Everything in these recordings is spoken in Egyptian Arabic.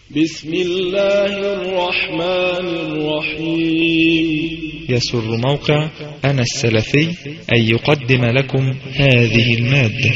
بسم الله الرحمن الرحيم يسر موقع أنا السلفي أن يقدم لكم هذه المادة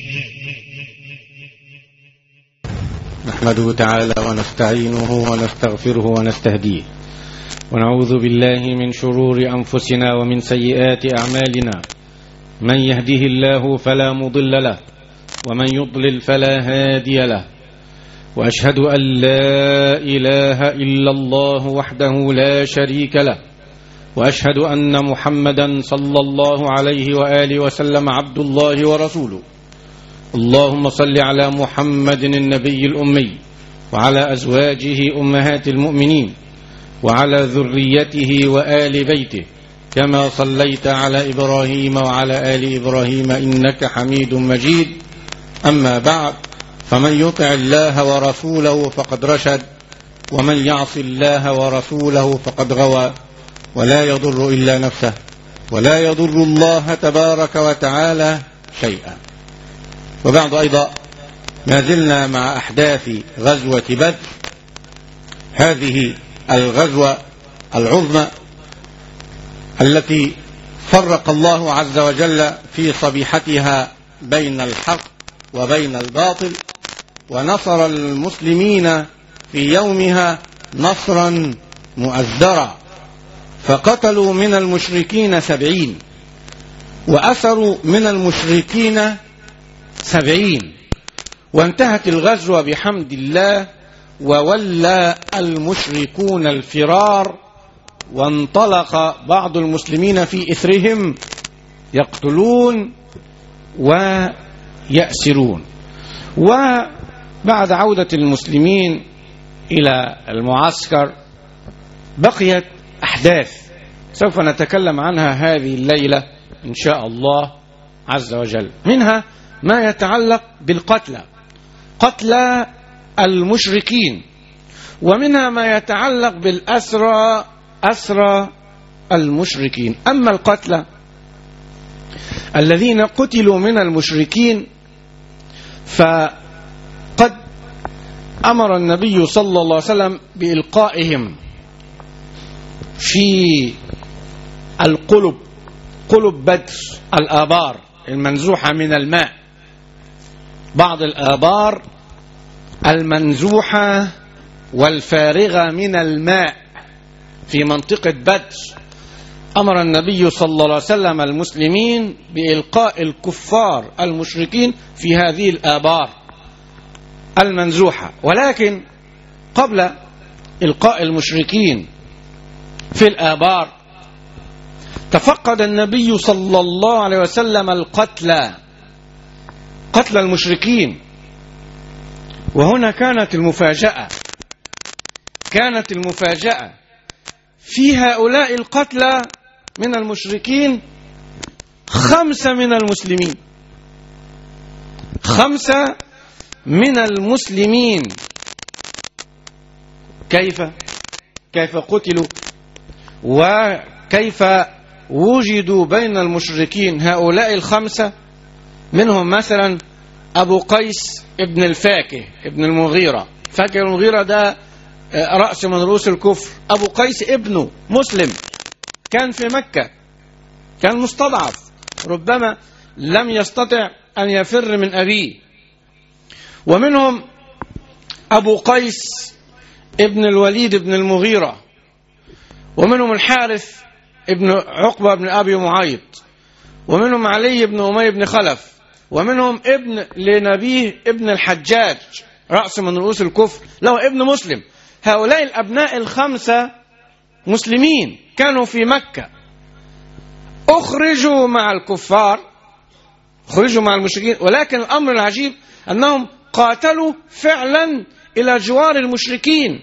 نحمده تعالى ونستعينه ونستغفره ونستهديه ونعوذ بالله من شرور أنفسنا ومن سيئات أعمالنا من يهده الله فلا مضل له ومن يضلل فلا هادي له وأشهد أن لا إله إلا الله وحده لا شريك له وأشهد أن محمدا صلى الله عليه وآله وسلم عبد الله ورسوله اللهم صل على محمد النبي الأمي وعلى أزواجه أمهات المؤمنين وعلى ذريته وآل بيته كما صليت على إبراهيم وعلى آل إبراهيم إنك حميد مجيد أما بعد فمن يطع الله ورسوله فقد رشد ومن يعص الله ورسوله فقد غوى ولا يضر إلا نفسه ولا يضر الله تبارك وتعالى شيئا وبعد أيضا ما زلنا مع أحداث غزوة بدر هذه الغزوة العظمى التي فرق الله عز وجل في صبيحتها بين الحق وبين الباطل ونصر المسلمين في يومها نصرا مؤزرا فقتلوا من المشركين سبعين وأسروا من المشركين سبعين وانتهت الغزوة بحمد الله وولى المشركون الفرار وانطلق بعض المسلمين في إثرهم يقتلون ويأسرون وبعد عودة المسلمين إلى المعسكر بقيت أحداث سوف نتكلم عنها هذه الليلة إن شاء الله عز وجل منها ما يتعلق بالقتلى قتلى المشركين ومنها ما يتعلق بالأسرى أسرى المشركين أما القتلى الذين قتلوا من المشركين فقد أمر النبي صلى الله عليه وسلم بإلقائهم في القلب قلب بدر الآبار المنزوحة من الماء بعض الآبار المنزوحة والفارغة من الماء في منطقة بدر أمر النبي صلى الله عليه وسلم المسلمين بإلقاء الكفار المشركين في هذه الآبار المنزوحة ولكن قبل إلقاء المشركين في الآبار تفقد النبي صلى الله عليه وسلم القتلى قتل المشركين وهنا كانت المفاجأة كانت المفاجأة في هؤلاء القتلى من المشركين خمسة من المسلمين خمسة من المسلمين كيف كيف قتلوا وكيف وجدوا بين المشركين هؤلاء الخمسة منهم مثلا أبو قيس ابن الفاكه ابن المغيرة فاكه المغيرة ده رأس من رؤوس الكفر أبو قيس ابنه مسلم كان في مكة كان مستضعف ربما لم يستطع أن يفر من أبيه ومنهم أبو قيس ابن الوليد ابن المغيرة ومنهم الحارث ابن عقبة بن أبي معيط ومنهم علي بن أمية بن خلف ومنهم ابن لنبيه ابن الحجاج رأس من رؤوس الكفر له ابن مسلم هؤلاء الأبناء الخمسة مسلمين كانوا في مكة أخرجوا مع الكفار أخرجوا مع المشركين ولكن الأمر العجيب أنهم قاتلوا فعلا إلى جوار المشركين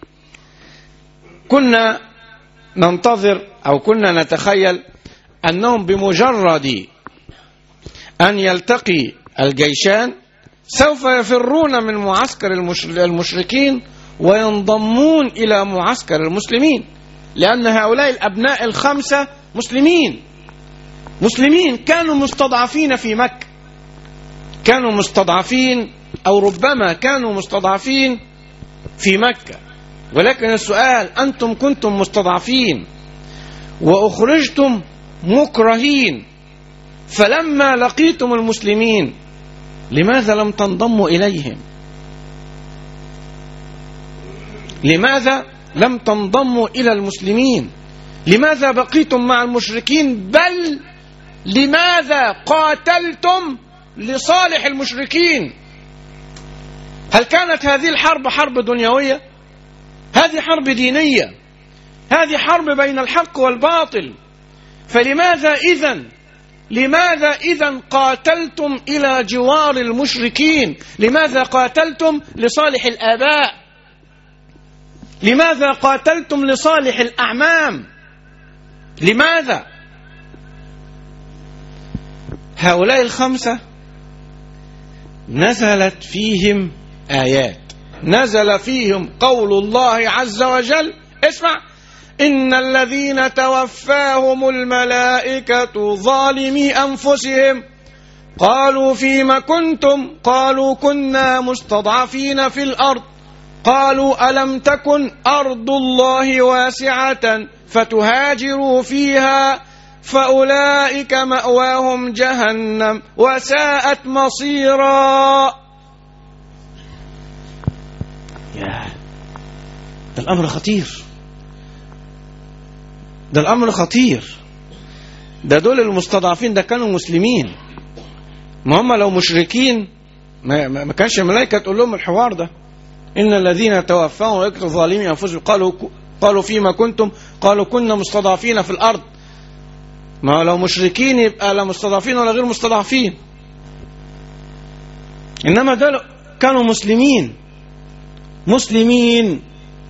كنا ننتظر أو كنا نتخيل أنهم بمجرد أن يلتقي الجيشان سوف يفرون من معسكر المشركين وينضمون إلى معسكر المسلمين لأن هؤلاء الأبناء الخمسة مسلمين مسلمين كانوا مستضعفين في مكة كانوا مستضعفين أو ربما كانوا مستضعفين في مكة ولكن السؤال أنتم كنتم مستضعفين وأخرجتم مكرهين فلما لقيتم المسلمين لماذا لم تنضموا إليهم لماذا لم تنضموا إلى المسلمين لماذا بقيتم مع المشركين بل لماذا قاتلتم لصالح المشركين هل كانت هذه الحرب حرب دنيوية هذه حرب دينية هذه حرب بين الحق والباطل فلماذا إذا لماذا إذا قاتلتم إلى جوار المشركين لماذا قاتلتم لصالح الآباء لماذا قاتلتم لصالح الأعمام لماذا هؤلاء الخمسة نزلت فيهم آيات نزل فيهم قول الله عز وجل اسمع إن الذين توفاهم الملائكة ظالمي أنفسهم قالوا فيم كنتم قالوا كنا مستضعفين في الأرض قالوا ألم تكن أرض الله واسعة فتهاجروا فيها فأولئك مأواهم جهنم وساءت مصيرا يا ده الأمر خطير ده الأمر خطير ده دول المستضعفين ده كانوا مسلمين ما هم لو مشركين ما, ما كانش الملائكة تقول لهم الحوار ده إن الذين توفاهم ملائكة ظالمين أنفسهم قالوا قالوا فيما كنتم قالوا كنا مستضعفين في الأرض ما لو مشركين يبقى لا مستضعفين ولا غير مستضعفين إنما دول كانوا مسلمين مسلمين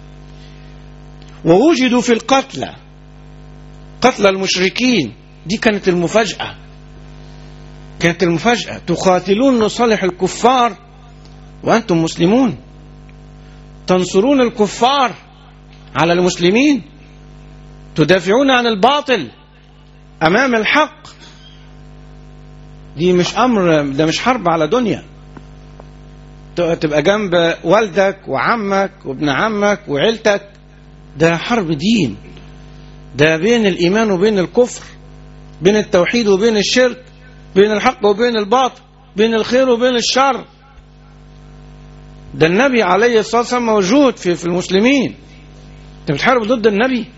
ووجدوا في القتلى قتل المشركين دي كانت المفاجأة كانت المفاجأة تقاتلون لصالح الكفار وأنتم مسلمون تنصرون الكفار على المسلمين تدافعون عن الباطل أمام الحق دي مش أمر ده مش حرب على دنيا تبقى جنب والدك وعمك وابن عمك وعيلتك ده حرب دين ده بين الإيمان وبين الكفر بين التوحيد وبين الشرك بين الحق وبين الباطل بين الخير وبين الشر ده النبي عليه الصلاة والسلام موجود في, في المسلمين انت بتحارب ضد النبي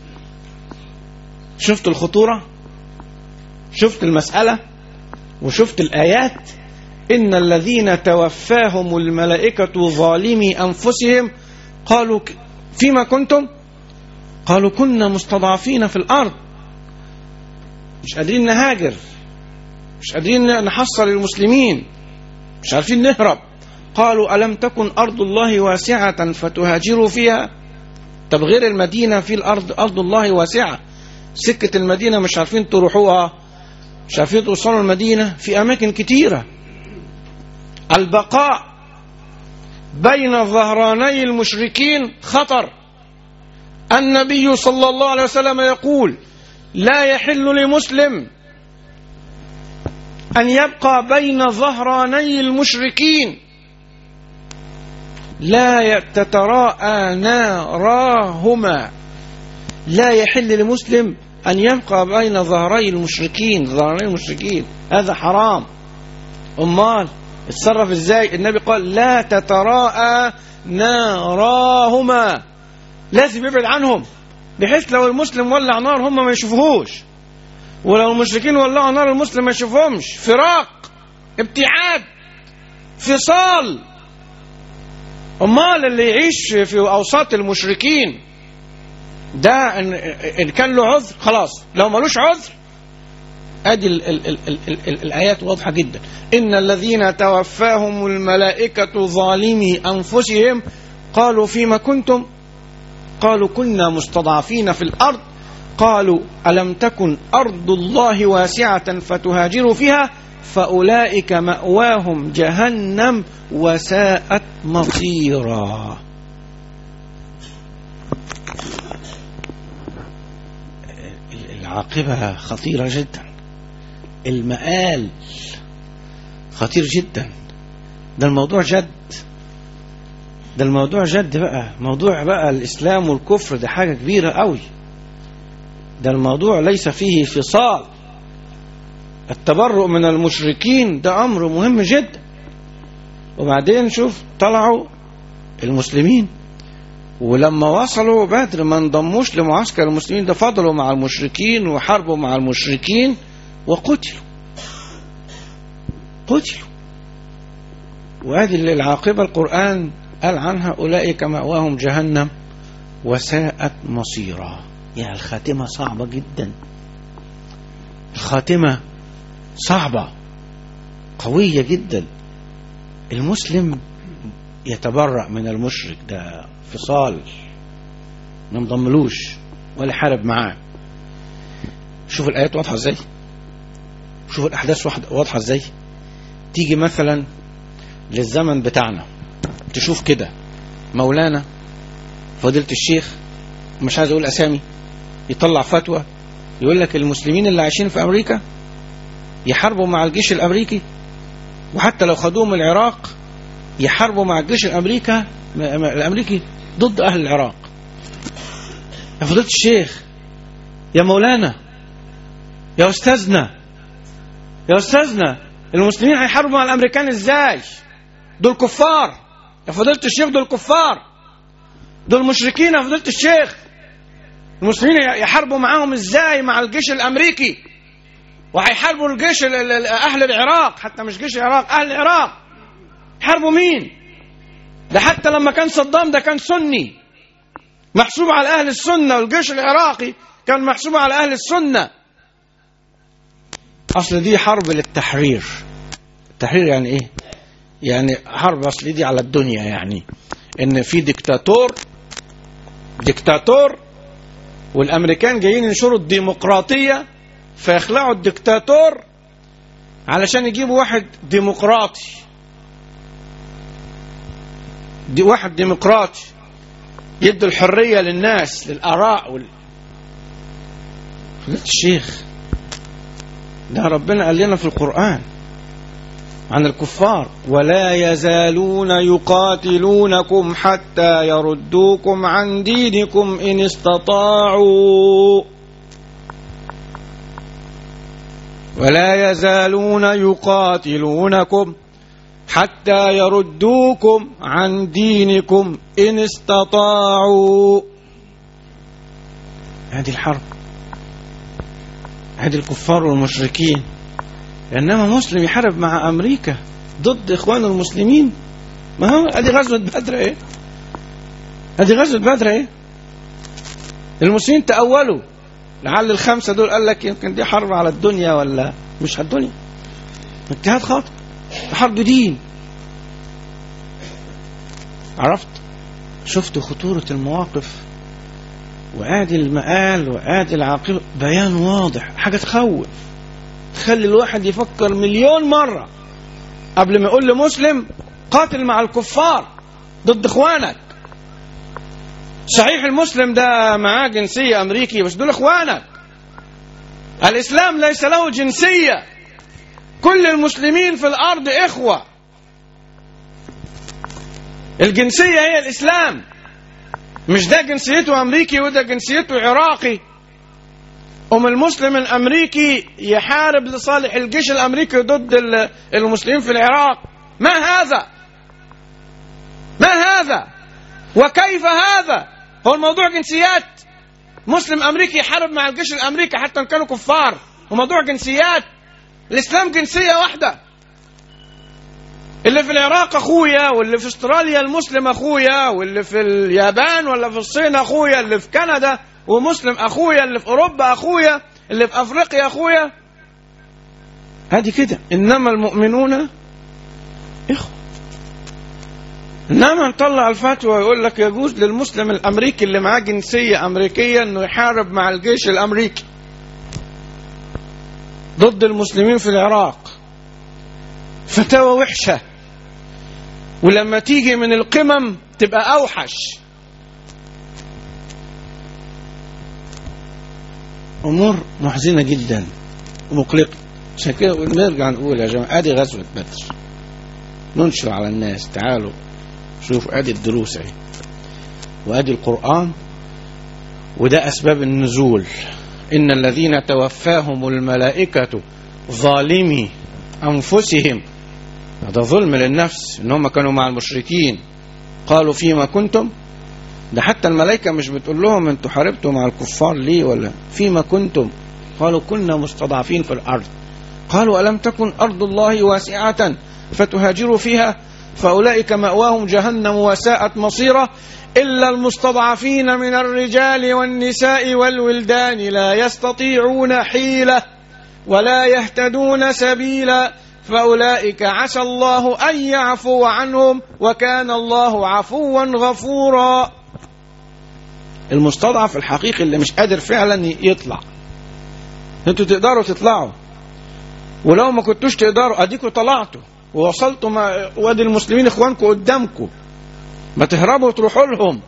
شفت الخطورة شفت المسألة وشفت الآيات إن الذين توفاهم الملائكة ظالمي أنفسهم قالوا فيما كنتم قالوا كنا مستضعفين في الأرض مش قادرين نهاجر مش قادرين نحصل المسلمين مش عارفين نهرب قالوا ألم تكن أرض الله واسعة فتهاجروا فيها طب غير المدينة في الأرض أرض الله واسعة سكة المدينة مش عارفين تروحوها مش عارفين توصلوا المدينة في أماكن كتيرة البقاء بين ظهراني المشركين خطر النبي صلى الله عليه وسلم يقول لا يحل لمسلم أن يبقى بين ظهراني المشركين لا تتراءى ناراهما لا يحل لمسلم أن يبقى بين ظهري المشركين ظهري المشركين هذا حرام أمال اتصرف ازاي النبي قال لا تتراءى ناراهما لازم يبعد عنهم بحيث لو المسلم ولع نار هم ما يشوفوهوش ولو المشركين ولعوا نار المسلم ما يشوفهمش فراق ابتعاد فصال امال اللي يعيش في اوساط المشركين ده ان إن كان له عذر خلاص لو ملوش عذر ادي ال ال ال ال ال ال الايات واضحه جدا ان الذين توفاهم الملائكه ظالمي انفسهم قالوا فيما كنتم قالوا كنا مستضعفين في الارض قالوا الم تكن ارض الله واسعه فتهاجروا فيها فاولئك ماواهم جهنم وساءت مصيرا العاقبه خطيره جدا المآل خطير جدا ده الموضوع جد ده الموضوع جد بقى موضوع بقى الإسلام والكفر ده حاجة كبيرة قوي ده الموضوع ليس فيه فصال التبرؤ من المشركين ده أمر مهم جدا وبعدين شوف طلعوا المسلمين ولما وصلوا بدر ما انضموش لمعسكر المسلمين ده فضلوا مع المشركين وحاربوا مع المشركين وقتلوا قتلوا وهذه العاقبة القرآن قال عنها أولئك مأواهم جهنم وساءت مصيرا يعني الخاتمة صعبة جدا الخاتمة صعبة قوية جدا المسلم يتبرأ من المشرك ده فصال ما انضملوش ولا حارب معاه شوف الآيات واضحة ازاي شوف الأحداث واضحة ازاي تيجي مثلا للزمن بتاعنا تشوف كده مولانا فضيلة الشيخ مش عايز اقول اسامي يطلع فتوى يقول لك المسلمين اللي عايشين في امريكا يحاربوا مع الجيش الامريكي وحتى لو خدوهم العراق يحاربوا مع الجيش الامريكا الامريكي ضد اهل العراق يا فضيلة الشيخ يا مولانا يا استاذنا يا استاذنا المسلمين هيحاربوا مع الامريكان ازاي دول كفار يا فضيلة الشيخ دول كفار دول مشركين يا فضيلة الشيخ المسلمين يحاربوا معاهم ازاي مع الجيش الامريكي وهيحاربوا الجيش اهل العراق حتى مش جيش العراق اهل العراق يحاربوا مين ده حتى لما كان صدام ده كان سني محسوب على اهل السنه والجيش العراقي كان محسوب على اهل السنه اصل دي حرب للتحرير التحرير يعني ايه يعني حرب اصل دي على الدنيا يعني ان في ديكتاتور ديكتاتور والامريكان جايين ينشروا الديمقراطيه فيخلعوا الديكتاتور علشان يجيبوا واحد ديمقراطي دي واحد ديمقراطي يدوا الحريه للناس للاراء وال... فضيلة الشيخ ده ربنا قال لنا في القرآن عن الكفار ولا يزالون يقاتلونكم حتى يردوكم عن دينكم إن استطاعوا ولا يزالون يقاتلونكم حتى يردوكم عن دينكم إن استطاعوا هذه الحرب هذه الكفار والمشركين انما مسلم يحارب مع امريكا ضد اخوان المسلمين ما هو ادي غزوه بدر ايه ادي غزوه بدر ايه المسلمين تاولوا لعل الخمسه دول قال لك يمكن دي حرب على الدنيا ولا مش على الدنيا اجتهاد خاطئ حرب دين عرفت شفت خطوره المواقف وادي المآل وادي العاقبه بيان واضح حاجه تخوف تخلي الواحد يفكر مليون مرة قبل ما يقول لمسلم قاتل مع الكفار ضد اخوانك صحيح المسلم ده معاه جنسية أمريكي بس دول اخوانك الإسلام ليس له جنسية كل المسلمين في الأرض إخوة الجنسية هي الإسلام مش ده جنسيته أمريكي وده جنسيته عراقي أم المسلم الأمريكي يحارب لصالح الجيش الأمريكي ضد المسلمين في العراق ما هذا ما هذا وكيف هذا هو الموضوع جنسيات مسلم أمريكي يحارب مع الجيش الأمريكي حتى إن كانوا كفار وموضوع جنسيات الإسلام جنسية واحدة اللي في العراق أخويا واللي في استراليا المسلم أخويا واللي في اليابان ولا في الصين أخويا اللي في كندا ومسلم اخويا اللي في اوروبا اخويا اللي في افريقيا اخويا هذه كده انما المؤمنون اخوه انما نطلع الفتوى يقول لك يجوز للمسلم الامريكي اللي معاه جنسيه امريكيه انه يحارب مع الجيش الامريكي ضد المسلمين في العراق فتاوى وحشه ولما تيجي من القمم تبقى اوحش امور محزنه جدا ومقلقه عشان كده نرجع نقول يا جماعه ادي غزوه بدر ننشر على الناس تعالوا شوف ادي الدروس اهي وادي القرآن وده اسباب النزول ان الذين توفاهم الملائكة ظالمي انفسهم هذا ظلم للنفس ان هم كانوا مع المشركين قالوا فيما كنتم ده حتى الملائكة مش بتقول لهم انتوا حاربتوا مع الكفار ليه ولا فيما كنتم قالوا كنا مستضعفين في الأرض قالوا ألم تكن أرض الله واسعة فتهاجروا فيها فأولئك مأواهم جهنم وساءت مصيرا إلا المستضعفين من الرجال والنساء والولدان لا يستطيعون حيلة ولا يهتدون سبيلا فأولئك عسى الله أن يعفو عنهم وكان الله عفوا غفورا المستضعف الحقيقي اللي مش قادر فعلا يطلع انتوا تقدروا تطلعوا ولو ما كنتوش تقدروا اديكوا طلعتوا ووصلتوا مع وادي المسلمين اخوانكم قدامكم ما تهربوا وتروحوا لهم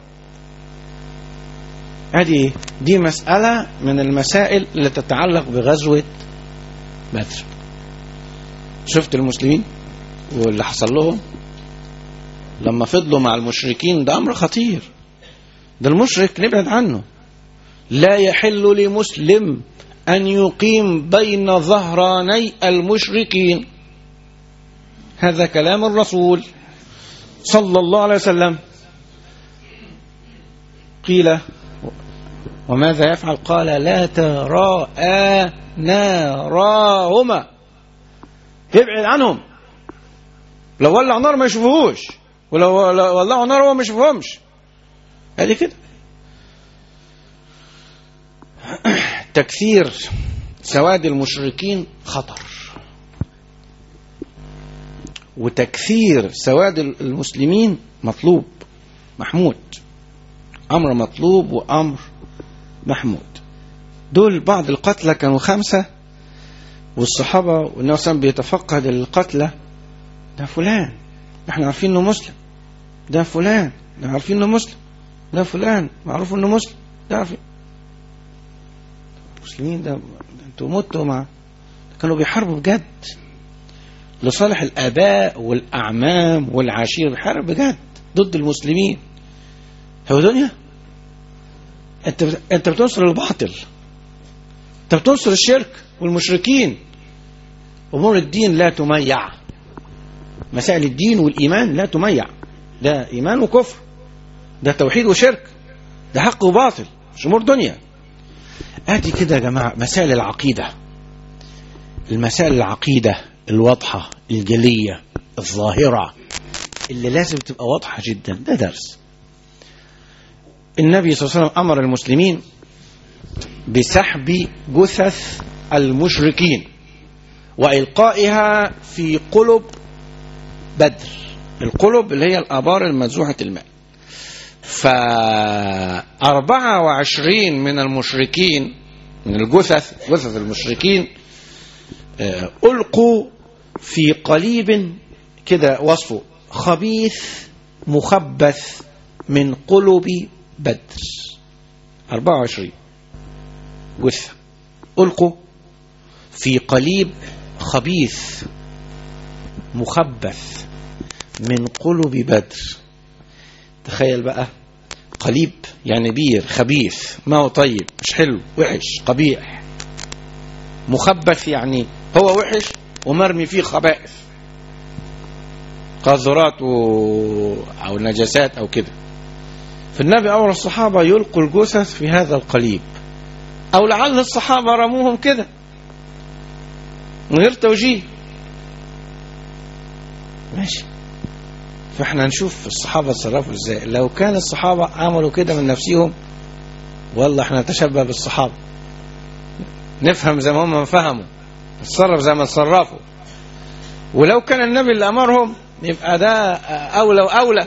ادي ايه دي مسألة من المسائل اللي تتعلق بغزوة بدر شفت المسلمين واللي حصل لهم لما فضلوا مع المشركين ده امر خطير ده المشرك نبعد عنه لا يحل لمسلم أن يقيم بين ظهراني المشركين هذا كلام الرسول صلى الله عليه وسلم قيل وماذا يفعل قال لا تراءى ناراهما يبعد عنهم لو ولع نار ما يشوفوهوش ولو ولعوا نار هو ما يشوفهمش ادي كده تكثير سواد المشركين خطر وتكثير سواد المسلمين مطلوب محمود امر مطلوب وامر محمود دول بعض القتلى كانوا خمسة والصحابة والنبي صلى بيتفقد القتلى ده فلان احنا عارفين انه مسلم ده فلان احنا عارفين انه مسلم ده فلان معروف انه مسلم ده عارفين المسلمين ده انتوا متوا مع كانوا بيحاربوا بجد لصالح الاباء والاعمام والعشيره بيحارب بجد ضد المسلمين هو دنيا انت انت بتنصر الباطل انت بتنصر الشرك والمشركين امور الدين لا تميع مسائل الدين والايمان لا تميع ده ايمان وكفر ده توحيد وشرك ده حق وباطل مش امور دنيا ادي كده يا جماعه مسائل العقيده المسائل العقيده الواضحه الجليه الظاهره اللي لازم تبقى واضحه جدا ده درس النبي صلى الله عليه وسلم امر المسلمين بسحب جثث المشركين والقائها في قلب بدر القلب اللي هي الابار المنزوحه الماء فأربعة وعشرين من المشركين من الجثث جثث المشركين ألقوا في قليب كده وصفه خبيث مخبث من قلب بدر 24 جثة ألقوا في قليب خبيث مخبث من قلب بدر تخيل بقى قليب يعني بير خبيث ما هو طيب مش حلو وحش قبيح مخبث يعني هو وحش ومرمي فيه خبائث قاذورات و... او نجاسات او كده فالنبي امر الصحابه يلقوا الجثث في هذا القليب او لعل الصحابه رموهم كده من غير توجيه ماشي فاحنا نشوف الصحابة اتصرفوا ازاي لو كان الصحابة عملوا كده من نفسهم والله احنا نتشبه بالصحابة نفهم زي ما هم فهموا نتصرف زي ما تصرفوا ولو كان النبي اللي امرهم يبقى ده اولى واولى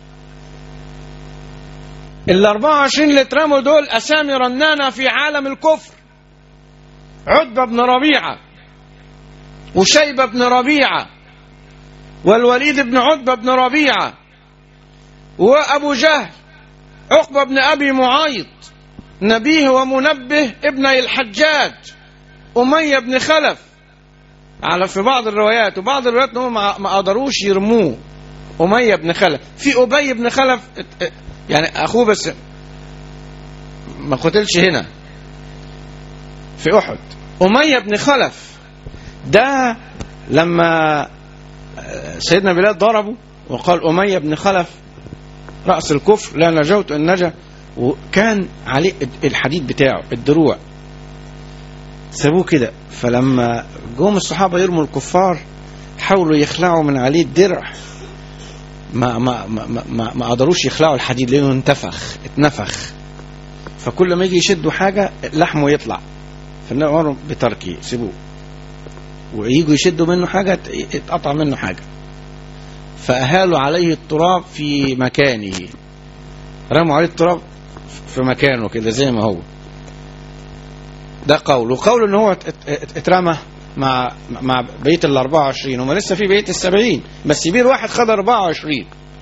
ال 24 اللي اترموا دول اسامي رنانه في عالم الكفر عتبه بن ربيعه وشيبه بن ربيعه والوليد بن عتبة بن ربيعة وأبو جهل عقبة بن أبي معيط نبيه ومنبه ابن الحجاج أمية بن خلف على في بعض الروايات وبعض الروايات انهم ما قدروش يرموه أمية بن خلف في أبي بن خلف يعني أخوه بس ما قتلش هنا في أحد أمية بن خلف ده لما سيدنا بلال ضربه وقال أمية بن خلف رأس الكفر لا نجوت إن نجا وكان عليه الحديد بتاعه الدروع سابوه كده فلما جم الصحابة يرموا الكفار حاولوا يخلعوا من عليه الدرع ما ما ما ما, ما قدروش يخلعوا الحديد لانه انتفخ اتنفخ فكل ما يجي يشدوا حاجه لحمه يطلع فالنبي امرهم بتركه سيبوه ويجوا يشدوا منه حاجه يتقطع منه حاجه فاهالوا عليه التراب في مكانه رموا عليه التراب في مكانه كده زي ما هو ده قول وقول ان هو اترمى مع مع بقيه ال 24 هم لسه في بقيه ال 70 بس بير واحد خد 24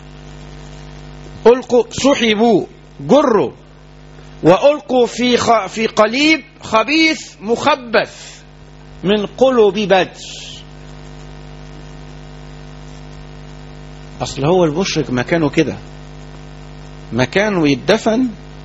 القوا سحبوا جروا والقوا في خ... في قليب خبيث مخبث من قلوب بدر اصل هو المشرك مكانه كده مكانه يدفن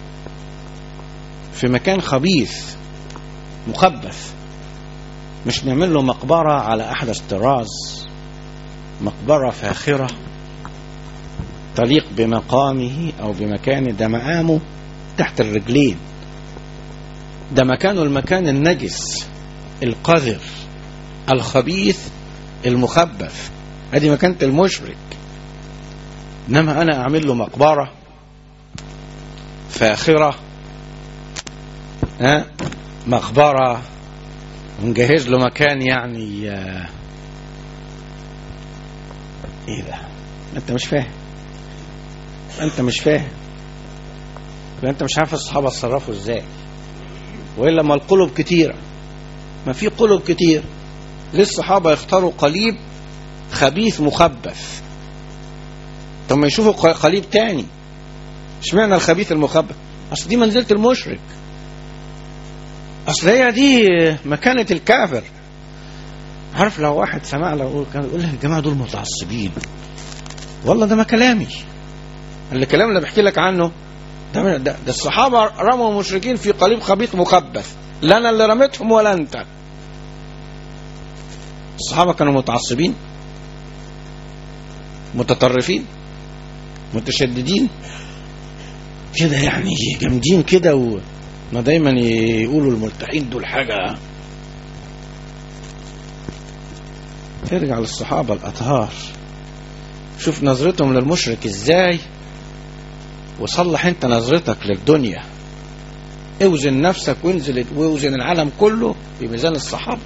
في مكان خبيث مخبث مش نعمل له مقبرة على أحدث طراز مقبرة فاخرة تليق بمقامه أو بمكانه ده مقامه تحت الرجلين ده مكانه المكان النجس القذر الخبيث المخبث ادي مكانة المشرك انما انا اعمل له مقبرة فاخرة ها مقبرة ونجهز له مكان يعني آه، ايه ده انت مش فاهم انت مش فاهم انت مش عارف الصحابه اتصرفوا ازاي والا ما القلوب كتيره ما في قلوب كتير ليه الصحابه يختاروا قليب خبيث مخبث طب ما يشوفوا ق- قليب تاني اشمعنى الخبيث المخبث اصل دي منزله المشرك اصل هي دي مكانه الكافر عارف لو واحد سمع له كان يقول لك الجماعه دول متعصبين والله ده ما كلامي الكلام اللي بحكي لك عنه ده, ده, ده الصحابه رموا المشركين في قليب خبيث مخبث لا انا اللي رميتهم ولا انت الصحابه كانوا متعصبين متطرفين متشددين كده يعني جامدين كده و... ما دايما يقولوا الملتحين دول حاجة ترجع للصحابة الأطهار شوف نظرتهم للمشرك ازاي وصلح انت نظرتك للدنيا اوزن نفسك وانزل واوزن العالم كله بميزان الصحابة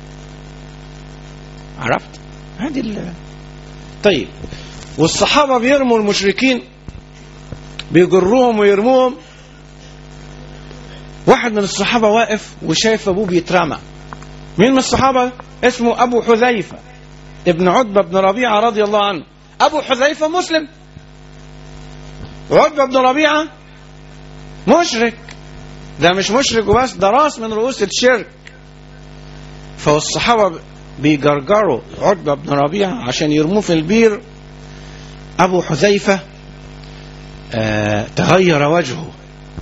عرفت هذه ال- طيب والصحابة بيرموا المشركين بيجروهم ويرموهم واحد من الصحابة واقف وشايف أبوه بيترمى مين من الصحابة اسمه أبو حذيفة ابن عتبة بن ربيعة رضي الله عنه أبو حذيفة مسلم عتبة بن ربيعة مشرك ده مش مشرك وبس ده راس من رؤوس الشرك فالصحابة بيجرجروا عتبة بن ربيعة عشان يرموه في البير أبو حذيفة آه تغير وجهه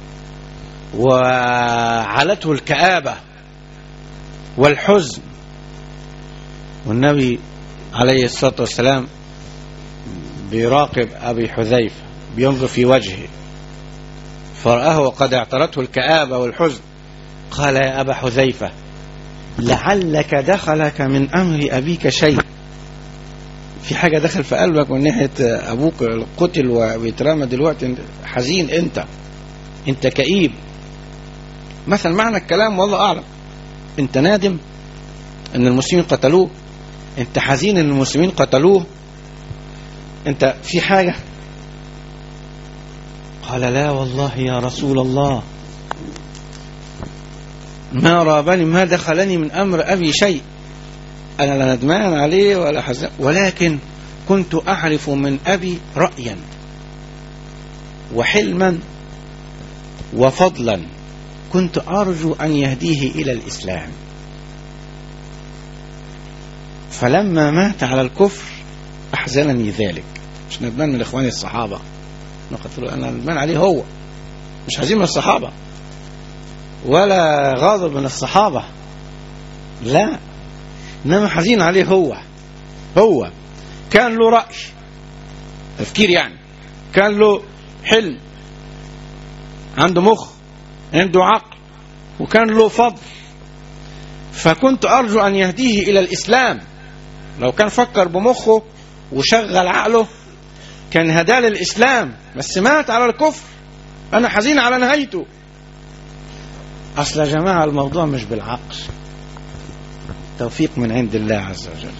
وعلته الكآبة والحزن والنبي عليه الصلاة والسلام بيراقب أبي حذيفة بينظر في وجهه فرآه وقد اعترته الكآبة والحزن قال يا أبا حذيفة لعلك دخلك من أمر أبيك شيء في حاجة دخل في قلبك من ناحية أبوك قتل وبيترمى دلوقتي حزين أنت أنت كئيب مثلا معنى الكلام والله أعلم أنت نادم أن المسلمين قتلوه أنت حزين أن المسلمين قتلوه أنت في حاجة قال لا والله يا رسول الله ما رابني ما دخلني من أمر أبي شيء أنا لا ندمان عليه ولا حزن ولكن كنت أعرف من أبي رأيا وحلما وفضلا كنت أرجو أن يهديه إلى الإسلام فلما مات على الكفر أحزنني ذلك مش ندمان من إخواني الصحابة أنا قلت له أنا ندمان عليه هو مش حزين من الصحابة ولا غاضب من الصحابة لا إنما حزين عليه هو هو كان له رأي تفكير يعني كان له حلم عنده مخ عنده عقل وكان له فضل فكنت أرجو أن يهديه إلى الإسلام لو كان فكر بمخه وشغل عقله كان هداه للإسلام بس مات على الكفر أنا حزين على نهايته أصل يا جماعة الموضوع مش بالعقل توفيق من عند الله عز وجل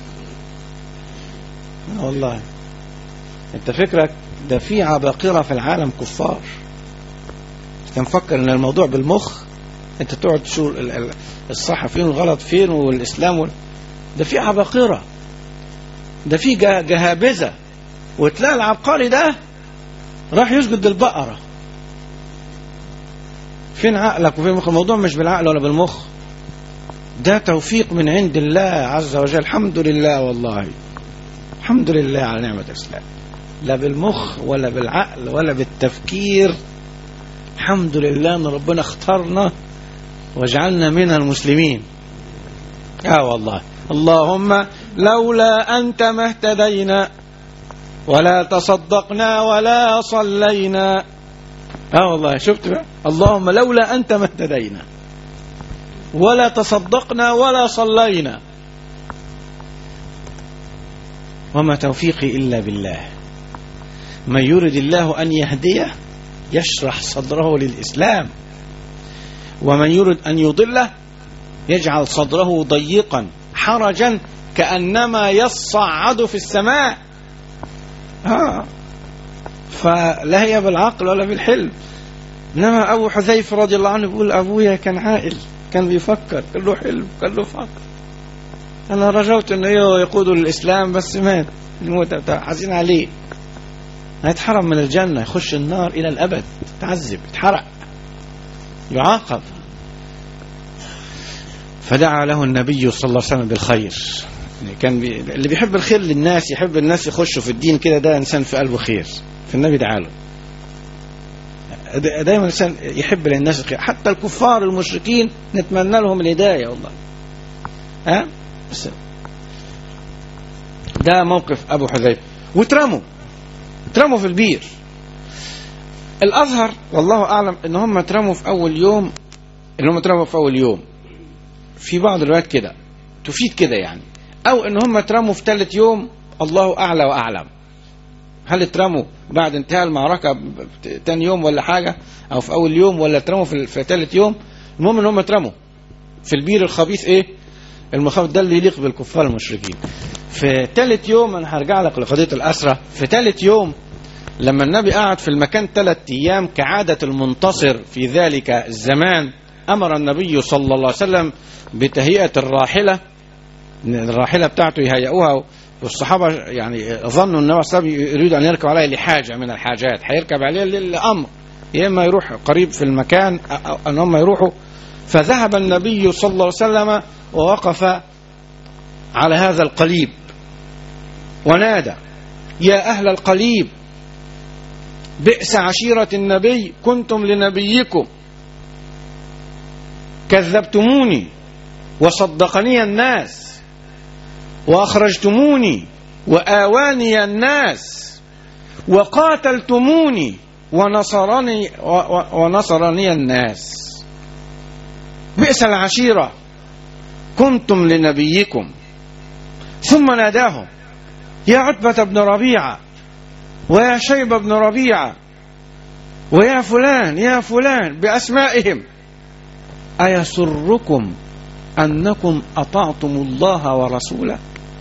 آه والله انت فكرك ده في عباقرة في العالم كفار انت مفكر ان الموضوع بالمخ انت تقعد تشوف ال- ال- الصح فين والغلط فين والاسلام وال... ده في عباقرة ده في جه- جهابذة وتلاقي العبقري ده راح يسجد للبقرة فين عقلك وفين مخ الموضوع مش بالعقل ولا بالمخ ده توفيق من عند الله عز وجل الحمد لله والله الحمد لله على نعمة الإسلام لا بالمخ ولا بالعقل ولا بالتفكير الحمد لله أن ربنا اختارنا وجعلنا من المسلمين يا والله اللهم لولا أنت ما اهتدينا ولا تصدقنا ولا صلينا اه والله شفت بقى اللهم لولا أنت ما اهتدينا ولا تصدقنا ولا صلينا وما توفيقي إلا بالله من يرد الله أن يهديه يشرح صدره للإسلام ومن يرد أن يضله يجعل صدره ضيقا حرجا كأنما يصعد في السماء آه. فلا هي بالعقل ولا بالحلم إنما أبو حذيفة رضي الله عنه بيقول أبويا كان عاقل كان بيفكر كان له حلم كان له فكر أنا رجوت أنه يقود للإسلام بس مات الموت حزين عليه هيتحرم من الجنة يخش النار إلى الأبد يتعذب يتحرق يعاقب فدعا له النبي صلى الله عليه وسلم بالخير يعني كان بي... اللي بيحب الخير للناس يحب الناس يخشوا في الدين كده ده إنسان في قلبه خير فالنبي دعا له دا- دايما الإنسان يحب للناس الخير حتى الكفار المشركين نتمنى لهم الهداية والله ها بس ده موقف أبو حذيفة واترموا اترموا في البير الأظهر والله أعلم إن هم اترموا في أول يوم إن هم اترموا في أول يوم في بعض الروايات كده تفيد كده يعني أو إن هم اترموا في ثالث يوم الله أعلى وأعلم هل اترموا بعد انتهاء المعركة ب- ب- تاني يوم ولا حاجة أو في أول يوم ولا اترموا في في ثالث يوم المهم إن هم اترموا في البير الخبيث إيه المخاوف ده اللي يليق بالكفار المشركين في ثالث يوم أنا هرجع لك لقضية الأسرة في ثالث يوم لما النبي قعد في المكان ثلاث أيام كعادة المنتصر في ذلك الزمان أمر النبي صلى الله عليه وسلم بتهيئة الراحلة إن الراحلة بتاعته يهيئوها والصحابة يعني ظنوا أن النبي صلى الله عليه وسلم يريد أن يركب عليها لحاجة من الحاجات هيركب عليها للأمر يا إما يروح قريب في المكان أو أن هم يروحوا فذهب النبي صلى الله عليه وسلم ووقف على هذا القليب ونادى يا أهل القليب بئس عشيرة النبي كنتم لنبيكم كذبتموني وصدقني الناس وأخرجتموني وآواني الناس وقاتلتموني ونصرني و- و- ونصرني الناس بئس العشيرة كنتم لنبيكم ثم ناداهم يا عتبة بن ربيعة ويا شيبة بن ربيعة ويا فلان يا فلان بأسمائهم أيسركم أنكم أطعتم الله ورسوله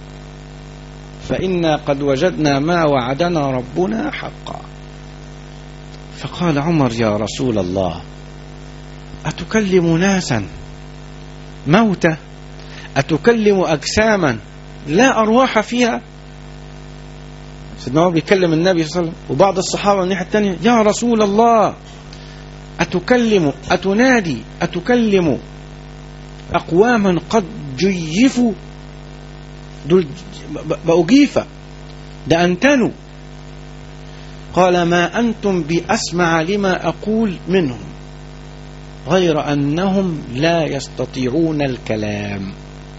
فإنا قد وجدنا ما وعدنا ربنا حقا فقال عمر يا رسول الله أتكلم ناسا موتى أتكلم أجساما لا أرواح فيها سيدنا عمر بيكلم النبي صلى الله عليه وسلم وبعض الصحابة من الناحية الثانية يا رسول الله أتكلم أتنادي أتكلم أقواما قد جيفوا دول ب- بقوا جيفة ده أنتنوا قال ما أنتم بأسمع لما أقول منهم غير أنهم لا يستطيعون الكلام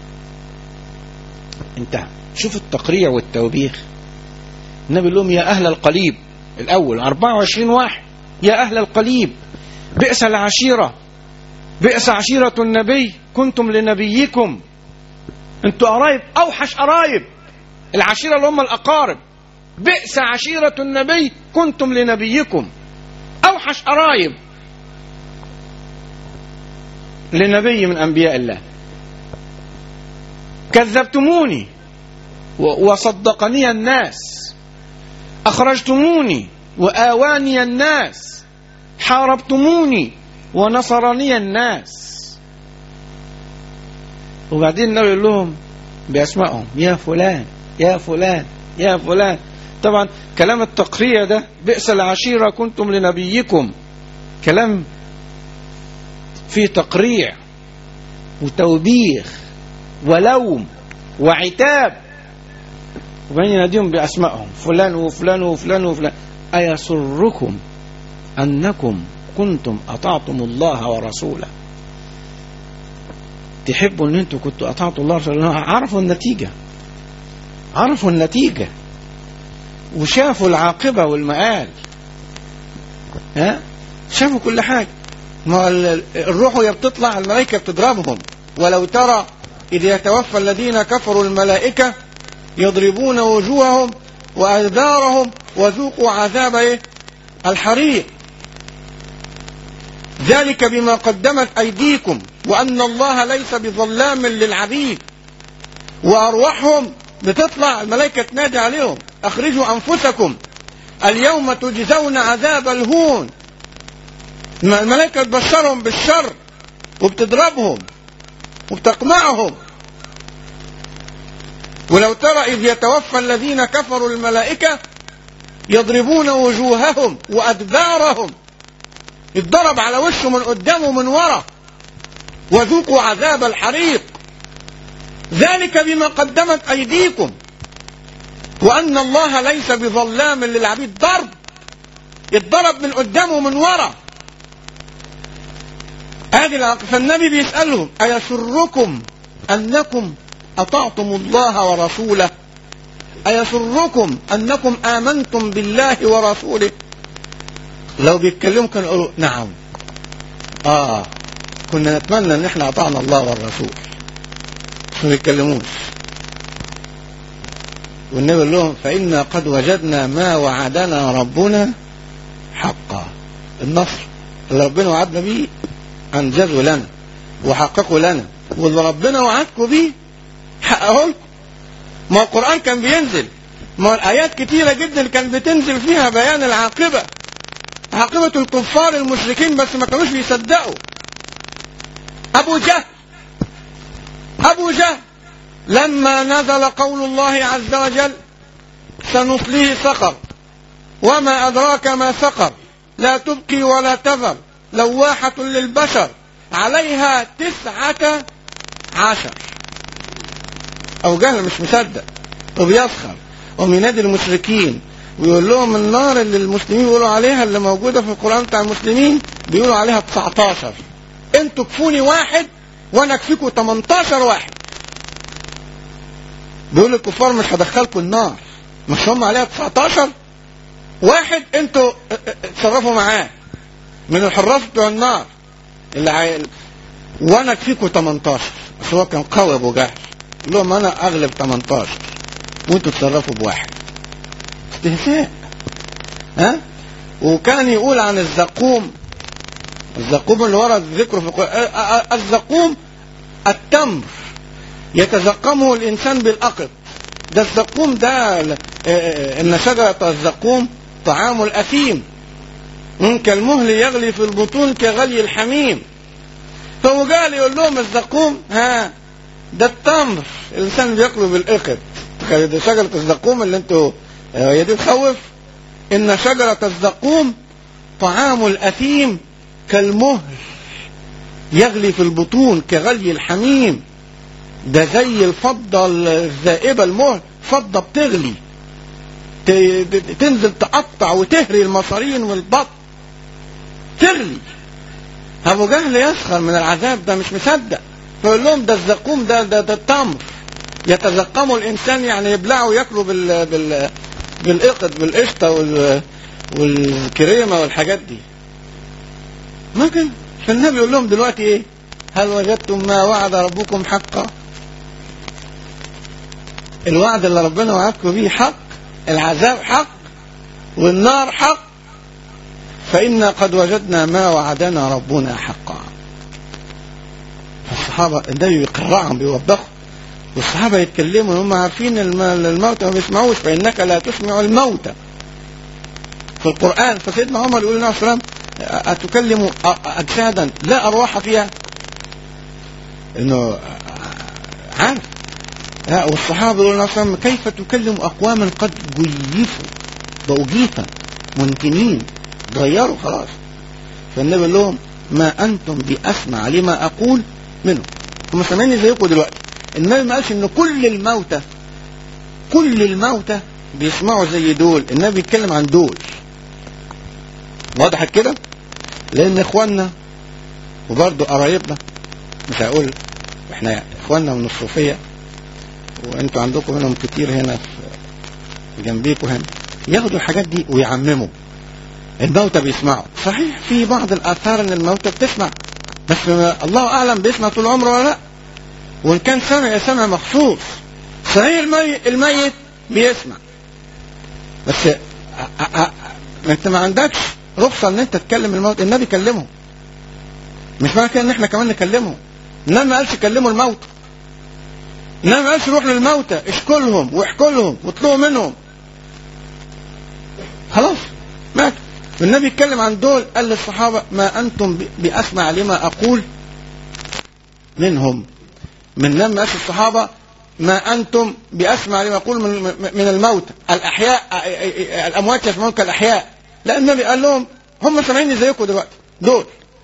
انتهى شوف التقريع والتوبيخ النبي لهم يا أهل القليب الأول 24 واحد يا أهل القليب بئس العشيرة بئس عشيرة النبي كنتم لنبيكم انتوا قرايب أوحش قرايب العشيرة اللي هم الأقارب بئس عشيرة النبي كنتم لنبيكم أوحش قرايب لنبي من أنبياء الله كذبتموني وصدقني الناس أخرجتموني وآواني الناس حاربتموني ونصرني الناس وبعدين النبي يقول لهم بأسمائهم يا فلان يا فلان يا فلان طبعا كلام التقريع ده بئس العشيرة كنتم لنبيكم كلام فيه تقريع وتوبيخ ولوم وعتاب وبين يناديهم بأسمائهم فلان وفلان وفلان وفلان أيسركم أنكم كنتم أطعتم الله ورسوله تحبوا أن أنتم كنتوا أطعتوا الله ورسوله عرفوا النتيجة عرفوا النتيجة وشافوا العاقبة والمآل ها شافوا كل حاجة ما الروح وهي بتطلع الملائكة بتضربهم ولو ترى إذ يتوفى الذين كفروا الملائكة يضربون وجوههم وأدبارهم وذوقوا عذاب إيه؟ الحريق ذلك بما قدمت أيديكم وأن الله ليس بظلام للعبيد وأرواحهم بتطلع الملائكة تنادي عليهم أخرجوا أنفسكم اليوم تجزون عذاب الهون الملائكة تبشرهم بالشر وبتضربهم وبتقمعهم ولو ترى إذ يتوفى الذين كفروا الملائكة يضربون وجوههم وأدبارهم يتضرب على وشه من قدام ومن ورا وذوقوا عذاب الحريق ذلك بما قدمت أيديكم وأن الله ليس بظلام للعبيد ضرب يتضرب من قدام ومن ورا هذه العقل فالنبي بيسألهم أيسركم أنكم أطعتم الله ورسوله أيسركم أنكم آمنتم بالله ورسوله لو بيتكلموا كانوا يقولوا نعم آه كنا نتمنى ان احنا اطعنا الله والرسول ما بيتكلموش والنبي قال لهم فإنا قد وجدنا ما وعدنا ربنا حقا النصر اللي ربنا وعدنا بيه أنجزوا لنا وحققوا لنا واللي ربنا وعدكم بيه حققوا لكم ما القرآن كان بينزل ما الآيات كتيرة جدا كان بتنزل فيها بيان العاقبة عاقبة الكفار المشركين بس ما كانوش بيصدقوا أبو جهل أبو جهل لما نزل قول الله عز وجل سنصليه سقر وما أدراك ما سقر لا تبكي ولا تذر لواحة للبشر عليها تسعة عشر أو جهل مش مصدق وبيسخر وبينادي المشركين ويقول لهم النار اللي المسلمين بيقولوا عليها اللي موجودة في القرآن بتاع المسلمين بيقولوا عليها 19 انتوا كفوني واحد وانا اكفيكوا 18 واحد بيقول الكفار مش هدخلكم النار مش هم عليها 19 واحد انتوا اتصرفوا معاه من الحراس بتوع النار اللي عايل وانا اكفيكوا 18 بس هو كان قوي ابو جهل قال لهم انا اغلب 18 وانتوا تصرفوا بواحد استهزاء ها وكان يقول عن الزقوم الزقوم اللي ورد ذكره في القرآن الزقوم التمر يتزقمه الإنسان بالأقط ده الزقوم ده إن شجرة الزقوم طعام الأثيم كالمهل يغلي في البطون كغلي الحميم فهو قال يقول لهم الزقوم ها ده التمر الإنسان بياكله بالأقط ده شجرة الزقوم اللي انتوا هي دي تخوف إن شجرة الزقوم طعام الأثيم كالمهل يغلي في البطون كغلي الحميم ده زي الفضة الذائبة المهل فضة بتغلي ت- ت- تنزل تقطع وتهري المصارين والبط تغلي ابو جهل يسخر من العذاب ده مش مصدق فيقول لهم ده الزقوم ده ده, ده التمر يتزقمه الانسان يعني يبلعه وياكله بال بال بالاقط بالقشطه وال والكريمه والحاجات دي ما كان فالنبي يقول لهم دلوقتي ايه هل وجدتم ما وعد ربكم حقا الوعد اللي ربنا وعدكم بيه حق العذاب حق والنار حق فإنا قد وجدنا ما وعدنا ربنا حقا الصحابة النبي يقرعهم بيوبخهم والصحابة يتكلموا هم عارفين الم- الموتى ما بيسمعوش فإنك لا تسمع الموتى في القرآن فسيدنا عمر يقول لنا عليه السلام أتكلم أ- أجسادا لا أرواح فيها إنه عارف لا والصحابة يقولون عليه السلام كيف تكلم أقواما قد جيفوا بقوا جيفا منتنين غيروا خلاص فالنبي قال لهم ما أنتم بأسمع لما أقول منه هم سامعيني زيكم دلوقتي النبي ما قالش إن كل الموتى كل الموتى بيسمعوا زي دول النبي بيتكلم عن دول وضحت كده لأن إخواننا وبرضه قرايبنا مش هقول احنا اخواننا من الصوفيه وانتوا عندكم منهم كتير هنا في جنبيكم هنا ياخدوا الحاجات دي ويعمموا الموتى بيسمعوا صحيح في بعض الاثار ان الموتى بتسمع بس ما- الله اعلم بيسمع طول عمره ولا لا وان كان سمع سمع مخصوص صحيح المي... الميت بيسمع بس أ... أ... أ... انت ما عندكش رخصه ان انت تكلم الموت النبي كلمه مش معنى كده ان احنا كمان نكلمهم النبي ما قالش كلموا الموتى النبي ما قالش روح للموتى اشكلهم واحكوا لهم واطلبوا منهم خلاص مات النبي يتكلم عن دول قال للصحابة ما أنتم ب- بأسمع لما أقول منهم من لما قال الصحابة ما أنتم بأسمع لما أقول من, من الموتى الأحياء الأموات يسمعون كالأحياء لا النبي قال لهم هم سامعيني زيكم دلوقتي دول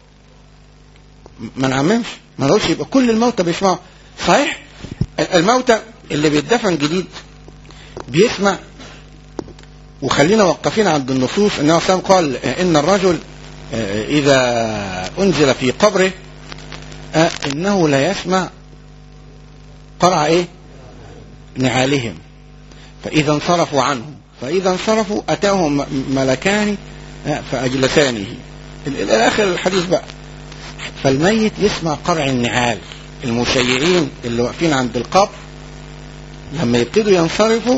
ما نعممش ما نقولش يبقى كل الموتى بيسمعوا صحيح الموتى اللي بيتدفن جديد بيسمع وخلينا واقفين عند النصوص انه سام قال ان الرجل آه، اذا انزل في قبره آه، انه لا يسمع قرع ايه نعالهم فاذا انصرفوا عنه فاذا انصرفوا اتاهم م- ملكان آه، فاجلسانه ال- الى اخر الحديث بقى فالميت يسمع قرع النعال المشيعين اللي واقفين عند القبر لما يبتدوا ينصرفوا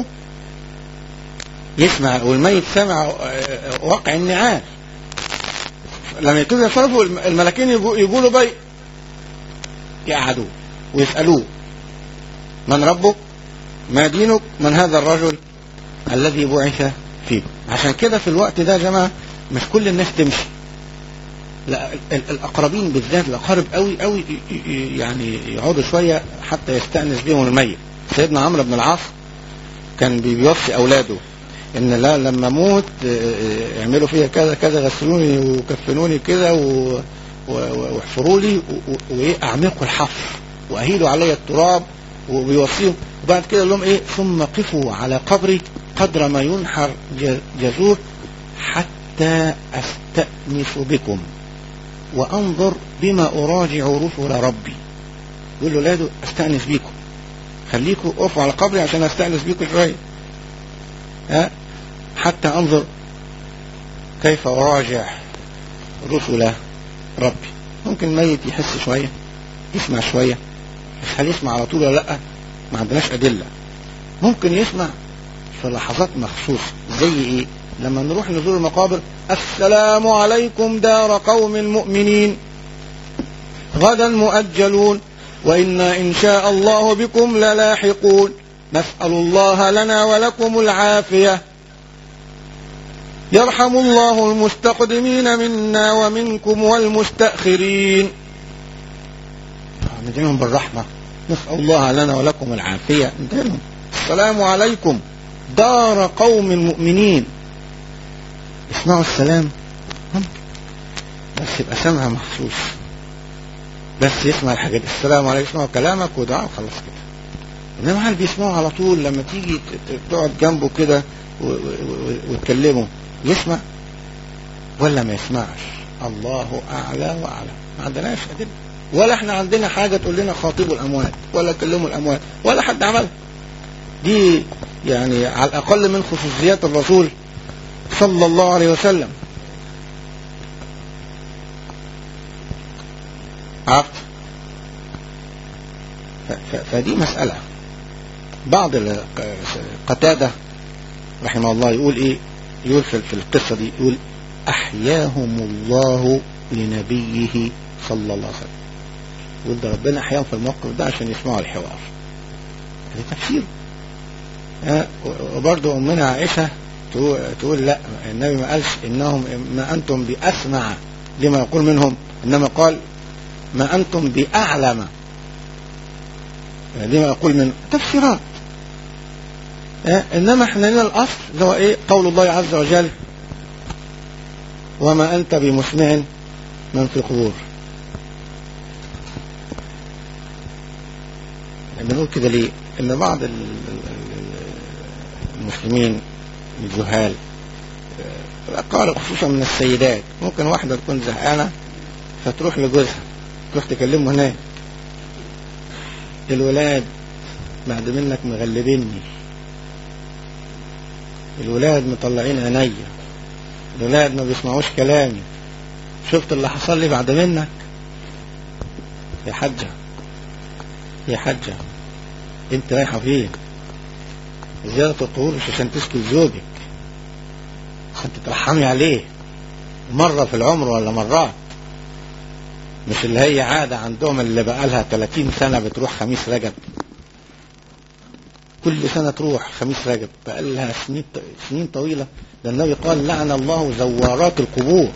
يسمع والميت سمع آه، وقع النعال لما يبتدوا ينصرفوا الم- الملاكين يجو- يقولوا بي يقعدوا ويسألوه من ربك ما دينك من هذا الرجل الذي بعث فيكم عشان كده في الوقت ده يا جماعة مش كل الناس تمشي لا ال- ال- الأقربين بالذات الأقارب قوي قوي ي- ي- يعني يقعدوا شوية حتى يستأنس بهم الميت سيدنا عمرو بن العاص كان بي- بيوصي أولاده إن لا لما أموت آه، آه، اعملوا فيها كذا كذا غسلوني وكفنوني كده و- و- و- واحفروا لي و- و- وإيه أعمقوا الحفر وأهيلوا علي التراب وبيوصيهم وبعد كده يقول لهم إيه ثم قفوا على قبري قدر ما ينحر ج- جزور حتى أستأنس بكم وانظر بما اراجع رسل ربي يقول له لاده استانس بيكم خليكم اقفوا على قبري عشان استانس بيكم شويه ها حتى انظر كيف اراجع رسل ربي ممكن الميت يحس شويه يسمع شويه بس هل يسمع على طول ولا لا ما عندناش ادله ممكن يسمع في لحظات مخصوصه زي ايه لما نروح نزور المقابر السلام عليكم دار قوم مؤمنين غدا مؤجلون وإنا إن شاء الله بكم للاحقون نسأل الله لنا ولكم العافية يرحم الله المستقدمين منا ومنكم والمستأخرين ندعيهم بالرحمة نسأل الله لنا ولكم العافية ندعيهم السلام عليكم دار قوم مؤمنين اسمعوا السلام ممكن بس يبقى سمع مخصوص بس يسمع الحاجات السلام عليكم يسمعوا كلامك ودعاء وخلاص كده انما هل بيسمعوا على طول لما تيجي ت- ت- تقعد جنبه كده و- و- و- وتكلمه يسمع ولا ما يسمعش الله اعلى واعلم ما عندناش ادله ولا احنا عندنا حاجه تقول لنا خاطبوا الاموات ولا كلموا الاموات ولا حد عملها دي يعني على الاقل من خصوصيات الرسول صلى الله عليه وسلم عرفت ف- ف- فدي مسألة بعض ال- قتادة رحمه الله يقول ايه يقول في في القصة دي يقول أحياهم الله لنبيه صلى الله عليه وسلم يقول ده ربنا أحياهم في الموقف ده عشان يسمعوا الحوار هذا تفسير ها، و- وبرضه أمنا عائشة تقول, تقول لا النبي ما قالش إنهم ما أنتم بأسمع لما يقول منهم إنما قال ما أنتم بأعلم لما يقول من تفسيرات ها، إنما احنا لنا الأصل اللي هو إيه قول الله عز وجل وما أنت بمسمع من في القبور بنقول كده ليه ان بعض ال- ال- ال- المسلمين الجهال آه، قال خصوصا من السيدات ممكن واحدة تكون زهقانة فتروح لجوزها تروح تكلمه هناك الولاد بعد منك مغلبيني الولاد مطلعين عينيا الولاد ما بيسمعوش كلامي شفت اللي حصل لي بعد منك يا حجة يا حجة انت رايحة فين زيارة القبور مش عشان تسكت زوجك عشان تترحمي عليه مرة في العمر ولا مرات مش اللي هي عادة عندهم اللي بقالها 30 سنة بتروح خميس رجب كل سنة تروح خميس رجب بقالها سنين سنين طويلة ده النبي قال لعن الله زوارات القبور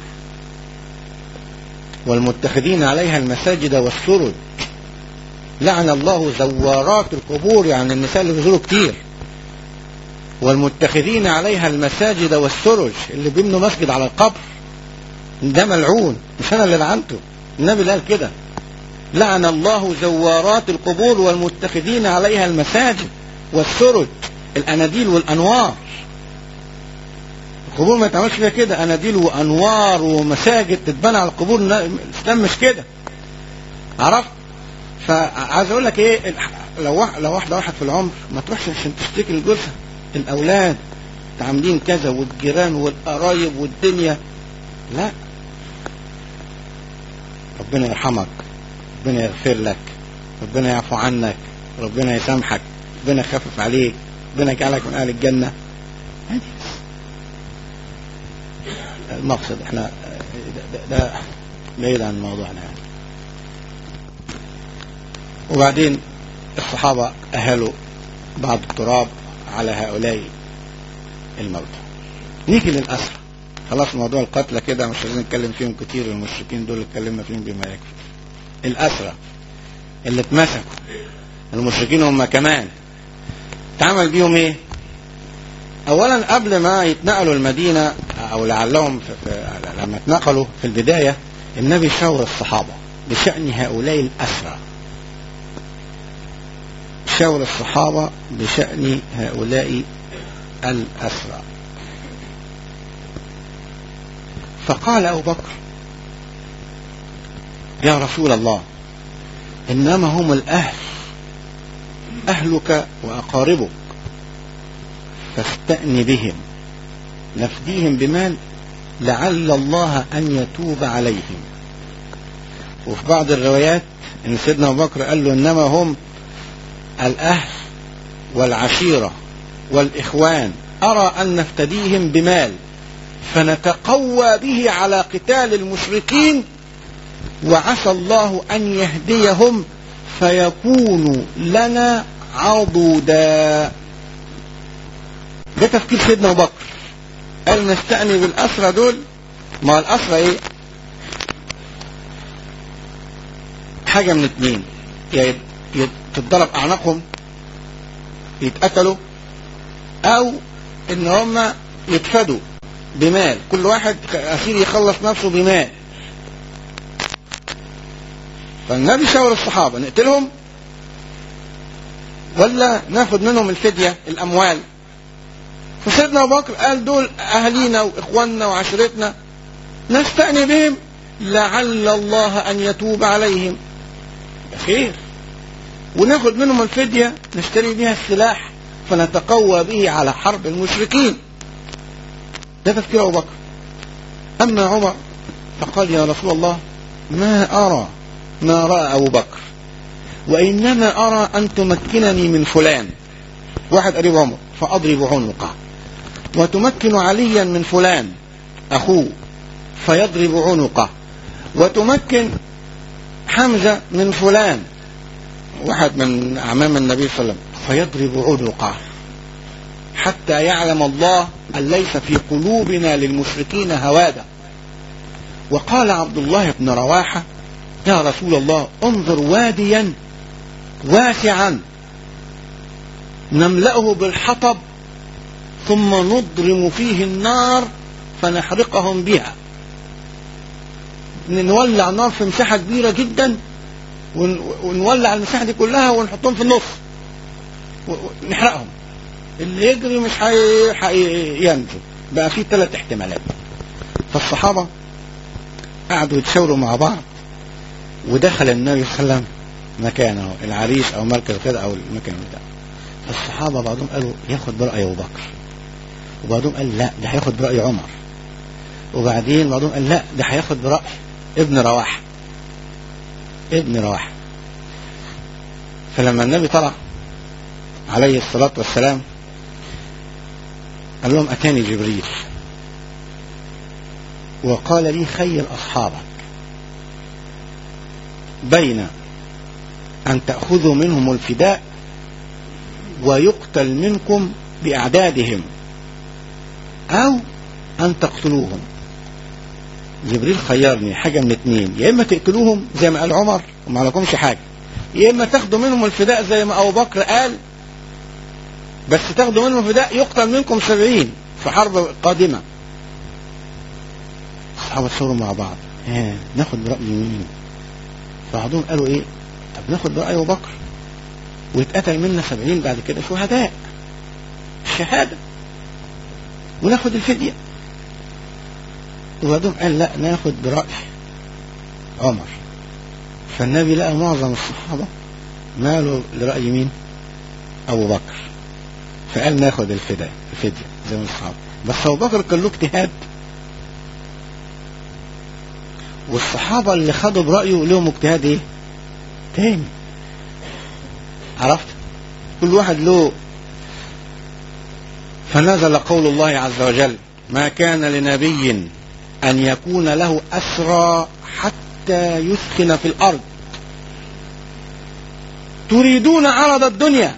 والمتخذين عليها المساجد والسرج لعن الله زوارات القبور يعني النساء اللي بيزوروا كتير والمتخذين عليها المساجد والسرج اللي بيبنوا مسجد على القبر ده ملعون مش انا اللي لعنته النبي اللي قال كده لعن الله زوارات القبور والمتخذين عليها المساجد والسرج الاناديل والانوار القبور ما يتعملش فيها كده اناديل وانوار ومساجد تتبنى على القبور لا، الاسلام مش كده عرفت فعايز اقول لك ايه الح- لو واحد لو واحده واحد في العمر ما تروحش عشان تشتكي لجوزها الاولاد عاملين كذا والجيران والقرايب والدنيا لا ربنا يرحمك ربنا يغفر لك ربنا يعفو عنك ربنا يسامحك ربنا يخفف عليك ربنا يجعلك من اهل الجنه هذه بس. المقصد احنا ده, ده, ده بعيد عن موضوعنا يعني وبعدين الصحابة أهلوا بعض التراب على هؤلاء الموتى نيجي للأسرى خلاص موضوع القتلى كده مش عايزين نتكلم فيهم كتير المشركين دول اتكلمنا فيهم بما يكفي الأسرى اللي اتمسكوا المشركين هم كمان اتعمل بيهم ايه اولا قبل ما يتنقلوا المدينة او لعلهم في في لما اتنقلوا في البداية النبي شاور الصحابة بشأن هؤلاء الأسرى شاور الصحابة بشأن هؤلاء الأسرى فقال أبو بكر يا رسول الله إنما هم الأهل أهلك وأقاربك فاستأن بهم نفديهم بمال لعل الله أن يتوب عليهم وفي بعض الروايات إن سيدنا أبو بكر قال له إنما هم الأهل والعشيرة والإخوان أرى أن نفتديهم بمال فنتقوى به على قتال المشركين وعسى الله أن يهديهم فيكونوا لنا عضودا ده تفكير سيدنا أبو بكر قال نستأني بالأسرى دول ما الأسرى إيه حاجة من اتنين يا يت- يت- تتضرب أعناقهم يتقتلوا أو إن هم يتفدوا بمال كل واحد أسير يخلص نفسه بمال فالنبي شاور الصحابة نقتلهم ولا ناخد منهم الفدية الأموال فسيدنا ابو بكر قال دول اهالينا واخواننا وعشيرتنا نستأني بهم لعل الله ان يتوب عليهم خير وناخد منهم الفدية نشتري بها السلاح فنتقوى به على حرب المشركين ده تفكير ابو بكر اما عمر فقال يا رسول الله ما ارى ما راى ابو بكر وانما ارى ان تمكنني من فلان واحد قريب عمر فاضرب عنقه وتمكن عليا من فلان اخوه فيضرب عنقه وتمكن حمزه من فلان واحد من اعمام النبي صلى الله عليه وسلم فيضرب عنقه حتى يعلم الله ان ليس في قلوبنا للمشركين هواده وقال عبد الله بن رواحه يا رسول الله انظر واديا واسعا نملأه بالحطب ثم نضرم فيه النار فنحرقهم بها نولع نار في مساحة كبيرة جدا ون- ونولع المساحة دي كلها ونحطهم في النص و- و- نحرقهم اللي يجري مش حي- حي- ينجو بقى في ثلاث احتمالات فالصحابة قعدوا يتشاوروا مع بعض ودخل النبي صلى الله عليه وسلم مكانه العريش او مركز كده او المكان بتاعه فالصحابه بعضهم قالوا ياخد براي ابو بكر وبعضهم قال لا ده هياخد براي عمر وبعدين بعضهم قال لا ده هياخد براي ابن رواحه ابن رواحه فلما النبي طلع عليه الصلاه والسلام قال لهم اتاني جبريل وقال لي خير اصحابك بين أن تأخذوا منهم الفداء ويقتل منكم بأعدادهم أو أن تقتلوهم جبريل خيرني حاجة من اتنين يا إما تقتلوهم زي ما قال عمر وما لكمش حاجة يا إما تاخدوا منهم الفداء زي ما أبو بكر قال بس تاخدوا منهم الفداء يقتل منكم سبعين في حرب قادمة الصحابة صوروا مع بعض ها ناخد برأي مين بعضهم قالوا ايه طب ناخد برأي ابو بكر ويتقتل منا سبعين بعد كده شهداء الشهادة وناخد الفدية وبعضهم قال لا ناخد برأي عمر فالنبي لقى معظم الصحابة مالوا لرأي مين أبو بكر فقال ناخد الفداء الفدية زي ما الصحابة بس أبو بكر كان له اجتهاد والصحابة اللي خدوا برأيه لهم اجتهاد ايه؟ تاني عرفت؟ كل واحد له فنزل قول الله عز وجل ما كان لنبي أن يكون له أسرى حتى يسخن في الأرض تريدون عرض الدنيا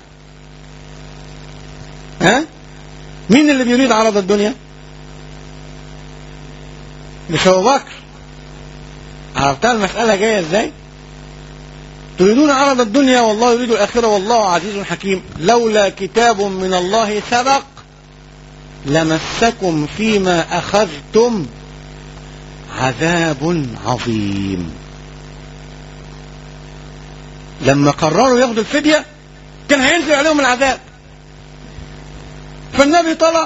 ها؟ مين اللي بيريد عرض الدنيا؟ مش أبو بكر عرفتها المسألة جاية ازاي تريدون عرض الدنيا والله يريد الآخرة والله عزيز حكيم لولا كتاب من الله سبق لمسكم فيما أخذتم عذاب عظيم لما قرروا ياخدوا الفدية كان هينزل عليهم العذاب فالنبي طلع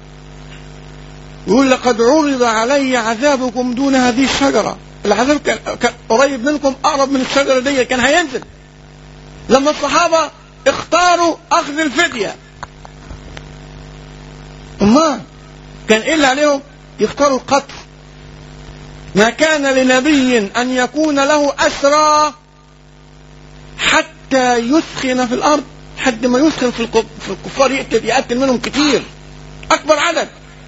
يقول لقد عرض علي عذابكم دون هذه الشجرة العذاب كان كان قريب منكم أقرب من الشجرة دي كان هينزل لما الصحابة اختاروا أخذ الفدية أما كان إيه اللي عليهم يختاروا القتل ما كان لنبي أن يكون له أسرى حتى يثخن في الأرض حد ما يثخن في الكف- في الكفار يقتل يقتل منهم كتير أكبر عدد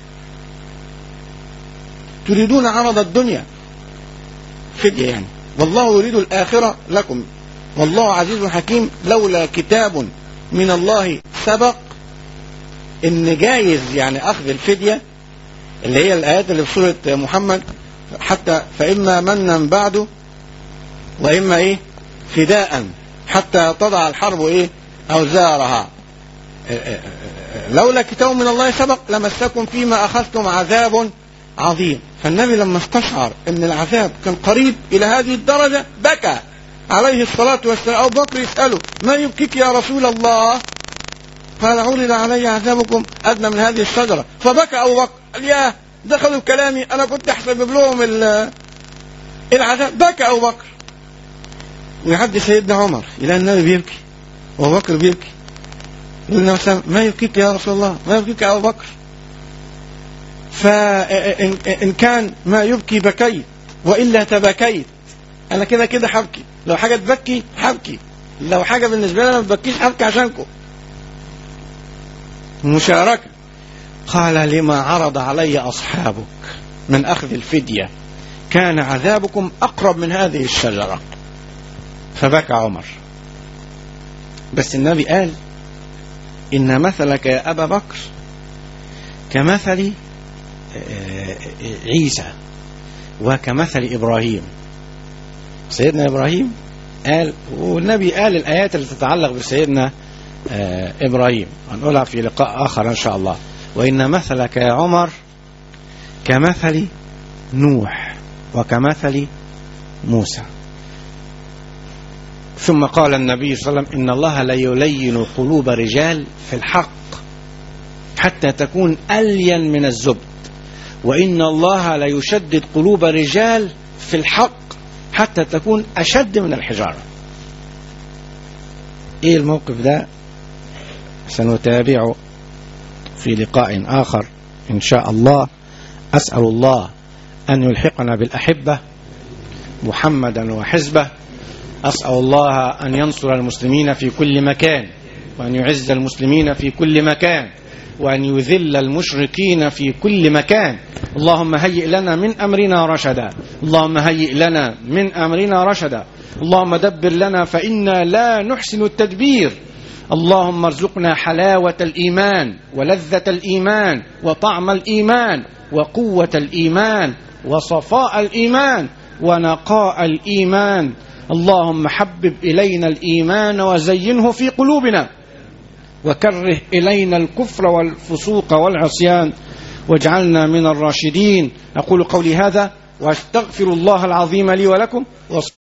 تريدون عرض الدنيا فدية يعني والله يريد الآخرة لكم والله عزيز حكيم لولا كتاب من الله سبق إن جايز يعني أخذ الفدية اللي هي الآيات اللي في سورة محمد حتى فإما منا بعده وإما إيه فداء حتى تضع الحرب إيه أوزارها لولا كتاب من الله سبق لمسكم فيما أخذتم عذاب عظيم فالنبي لما استشعر ان العذاب كان قريب الى هذه الدرجة بكى عليه الصلاة والسلام أبو بكر يسأله ما يبكيك يا رسول الله قال عرض علي عذابكم ادنى من هذه الشجره فبكى ابو بكر قال ياه دخلوا كلامي انا كنت احسب لهم ال- العذاب بكى ابو بكر ويعدي سيدنا عمر الى النبي بيبكي وابو بكر بيبكي يقول النبي صلى الله عليه وسلم ما يبكيك يا رسول الله ما يبكيك يا ابو بكر فإن إن كان ما يبكي بكيت وإلا تبكيت أنا كده كده حبكي لو حاجة تبكي حبكي لو حاجة بالنسبة لي ما ببكيش حبكي عشانكم مشاركة قال لما عرض علي أصحابك من أخذ الفدية كان عذابكم أقرب من هذه الشجرة فبكى عمر بس النبي قال إن مثلك يا أبا بكر كمثل عيسى وكمثل إبراهيم سيدنا إبراهيم قال والنبي قال الآيات اللي تتعلق بسيدنا آه، إبراهيم هنقولها في لقاء آخر إن شاء الله وإن مثلك يا عمر كمثل نوح وكمثل موسى ثم قال النبي صلى الله عليه وسلم إن الله ليلين قلوب رجال في الحق حتى تكون ألين من الزبد وإن الله ليشدد قلوب رجال في الحق حتى تكون أشد من الحجارة إيه الموقف ده سنتابعه في لقاء آخر إن شاء الله أسأل الله أن يلحقنا بالأحبة محمدا وحزبه أسأل الله أن ينصر المسلمين في كل مكان وأن يعز المسلمين في كل مكان وأن يذل المشركين في كل مكان اللهم هيئ لنا من أمرنا رشدا اللهم هيئ لنا من أمرنا رشدا اللهم دبر لنا فإنا لا نحسن التدبير اللهم ارزقنا حلاوة الإيمان ولذة الإيمان وطعم الإيمان وقوة الإيمان وصفاء الإيمان ونقاء الإيمان اللهم حبب إلينا الإيمان وزينه في قلوبنا وكره إلينا الكفر والفسوق والعصيان واجعلنا من الراشدين أقول قولي هذا وأستغفر الله العظيم لي ولكم